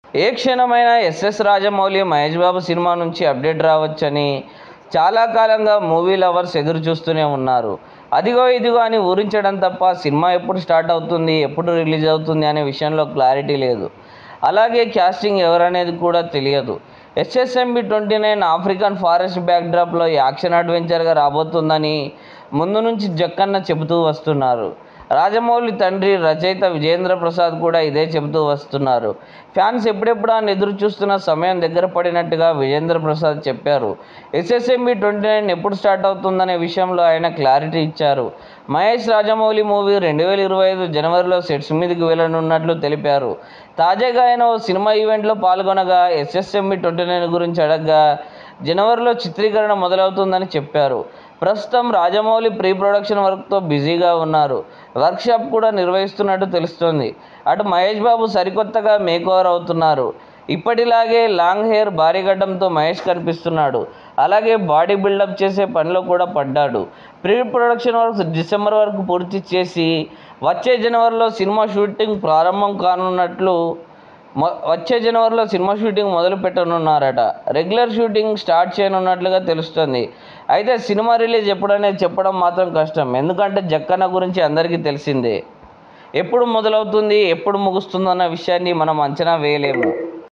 ఏ క్షణమైనా SS Rajamouli Mahesh Babu cinema నుంచి update రావచ్చని చాలా కాలంగా మూవీ లవర్స్ ఎదురు చూస్తూనే ఉన్నారు అదిగో ఇదిగో అని ఊరించడం తప్ప సినిమా ఎప్పుడు స్టార్ట్ అవుతుంది ఎప్పుడు రిలీజ్ అవుతుంది అనే విషయంలో క్లారిటీ లేదు అలాగే క్యాస్టింగ్ ఎవరనేది కూడా తెలియదు SSMB twenty nine African forest బ్యాక్డ్రాప్లో యాక్షన్ అడ్వెంచర్గా రాబోతుందని ముందు నుంచి జక్కన్న చెబుతూ వస్తున్నారు రాజమౌళి తండ్రి రచయిత విజేంద్ర ప్రసాద్ కూడా ఇదే చెబుతూ వస్తున్నారు ఫ్యాన్స్ ఎప్పుడెప్పుడు అని ఎదురు చూస్తున్న సమయం దగ్గర పడినట్టుగా విజేంద్ర ప్రసాద్ చెప్పారు ఎస్ఎస్ఎంబి ట్వంటీ నైన్ ఎప్పుడు స్టార్ట్ అవుతుందనే విషయంలో ఆయన క్లారిటీ ఇచ్చారు మహేష్ రాజమౌళి మూవీ రెండు వేల ఇరవై ఐదు జనవరిలో సెట్స్ మీదకి వెళ్ళనున్నట్లు తెలిపారు తాజాగా ఆయన ఓ సినిమా ఈవెంట్లో పాల్గొనగా ఎస్ఎస్ఎంబి ట్వంటీ నైన్ గురించి అడగగా జనవరిలో చిత్రీకరణ మొదలవుతుందని చెప్పారు ప్రస్తుతం రాజమౌళి ప్రీ ప్రొడక్షన్ వర్క్తో బిజీగా ఉన్నారు వర్క్షాప్ కూడా నిర్వహిస్తున్నట్టు తెలుస్తోంది అటు మహేష్ బాబు సరికొత్తగా మేకోవర్ అవుతున్నారు ఇప్పటిలాగే లాంగ్ హెయిర్ భారీ గడ్డంతో మహేష్ కనిపిస్తున్నాడు అలాగే బాడీ బిల్డప్ చేసే పనిలో కూడా పడ్డాడు ప్రీ ప్రొడక్షన్ వర్క్స్ డిసెంబర్ వరకు పూర్తి చేసి వచ్చే జనవరిలో సినిమా షూటింగ్ ప్రారంభం కానున్నట్లు మొ వచ్చే జనవరిలో సినిమా షూటింగ్ మొదలు పెట్టనున్నారట రెగ్యులర్ షూటింగ్ స్టార్ట్ చేయనున్నట్లుగా తెలుస్తుంది అయితే సినిమా రిలీజ్ ఎప్పుడనేది చెప్పడం మాత్రం కష్టం ఎందుకంటే జక్కన్న గురించి అందరికీ తెలిసిందే ఎప్పుడు మొదలవుతుంది ఎప్పుడు ముగుస్తుందన్న విషయాన్ని మనం అంచనా వేయలేము